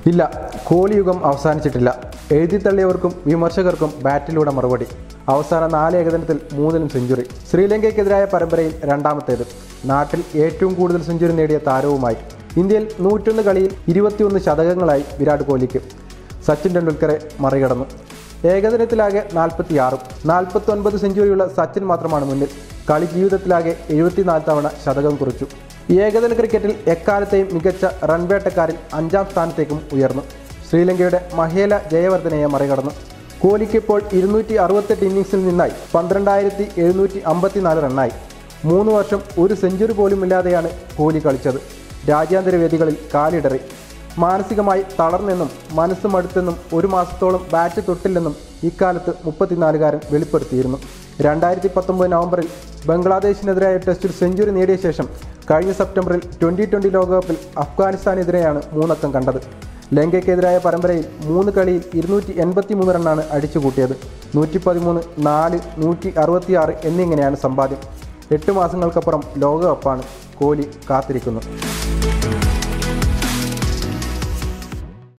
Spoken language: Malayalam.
ഇല്ല കോഹ്ലി യുഗം അവസാനിച്ചിട്ടില്ല എഴുതിത്തള്ളിയവർക്കും വിമർശകർക്കും ബാറ്റിലൂടെ മറുപടി അവസാന നാല് ഏകദിനത്തിൽ മൂന്നിലും സെഞ്ചുറി ശ്രീലങ്കയ്ക്കെതിരായ പരമ്പരയിൽ രണ്ടാമത്തേത് നാട്ടിൽ ഏറ്റവും കൂടുതൽ സെഞ്ചുറി നേടിയ താരവുമായി ഇന്ത്യയിൽ നൂറ്റൊന്ന് കളിയിൽ ഇരുപത്തിയൊന്ന് ശതകങ്ങളായി വിരാട് കോഹ്ലിക്ക് സച്ചിൻ ടെണ്ടുൽക്കറെ മറികടന്നു ഏകദിനത്തിലാകെ നാൽപ്പത്തിയാറും നാൽപ്പത്തൊൻപത് സെഞ്ചുറിയുള്ള സച്ചിൻ മാത്രമാണ് മുന്നിൽ കളി ജീവിതത്തിലാകെ എഴുപത്തിനാല് തവണ ശതകം കുറിച്ചു ഏകദിന ക്രിക്കറ്റിൽ എക്കാലത്തെയും മികച്ച റൺവേട്ടക്കാരിൽ അഞ്ചാം സ്ഥാനത്തേക്കും ഉയർന്നു ശ്രീലങ്കയുടെ മഹേല ജയവർദ്ധനയെ മറികടന്നു കോഹ്ലിക്ക് ഇപ്പോൾ ഇരുന്നൂറ്റി അറുപത്തെട്ട് ഇന്നിംഗ്സിൽ നിന്നായി പന്ത്രണ്ടായിരത്തി എഴുന്നൂറ്റി അമ്പത്തിനാല് റണ്ണായി മൂന്ന് വർഷം ഒരു സെഞ്ചുറി പോലും ഇല്ലാതെയാണ് കോഹ്ലി കളിച്ചത് രാജ്യാന്തര വേദികളിൽ കാലിടറി മാനസികമായി തളർന്നെന്നും മനസ്സ് മടുത്തെന്നും ഒരു മാസത്തോളം ബാറ്റ് തൊട്ടില്ലെന്നും ഇക്കാലത്ത് മുപ്പത്തിനാലുകാരൻ വെളിപ്പെടുത്തിയിരുന്നു രണ്ടായിരത്തി പത്തൊമ്പത് നവംബറിൽ ബംഗ്ലാദേശിനെതിരായ ടെസ്റ്റിൽ സെഞ്ചുറി നേടിയ ശേഷം കഴിഞ്ഞ സെപ്റ്റംബറിൽ ട്വൻ്റി ട്വൻ്റി ലോകകപ്പിൽ അഫ്ഗാനിസ്ഥാനെതിരെയാണ് മൂന്നക്കം കണ്ടത് ലങ്കയ്ക്കെതിരായ പരമ്പരയിൽ മൂന്ന് കളിയിൽ ഇരുന്നൂറ്റി എൺപത്തി മൂന്ന് റണ്ണാണ് അടിച്ചുകൂട്ടിയത് നൂറ്റി പതിമൂന്ന് നാല് നൂറ്റി അറുപത്തിയാറ് എന്നിങ്ങനെയാണ് സമ്പാദ്യം എട്ട് മാസങ്ങൾക്കപ്പുറം ലോകകപ്പാണ് കോഹ്ലി കാത്തിരിക്കുന്നത്